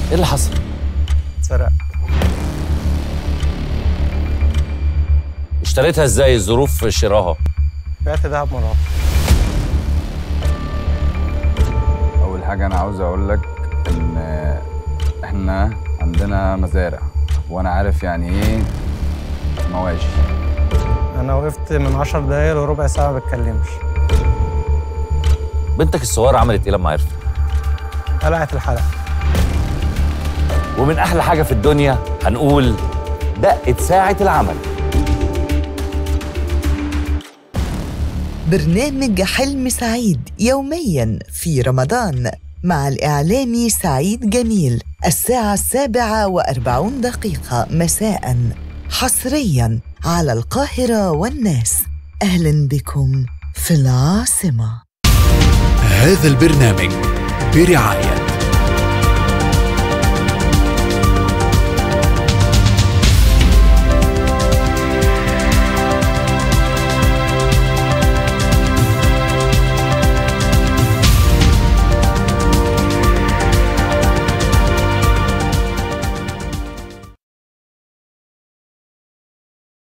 ايه اللي حصل؟ اتسرق اشتريتها ازاي ظروف شراها؟ بعت دهب مرات اول حاجه انا عاوز اقول لك ان احنا عندنا مزارع وانا عارف يعني ايه مواشي انا وقفت من 10 دقايق لربع ساعه ما بتكلمش بنتك الصغيره عملت ايه لما عرفت؟ قلعت الحلقه ومن احلى حاجه في الدنيا هنقول دقت ساعه العمل برنامج حلم سعيد يوميا في رمضان مع الإعلامي سعيد جميل الساعة السابعة وأربعون دقيقة مساء حصريا على القاهرة والناس أهلا بكم في العاصمة هذا البرنامج برعاية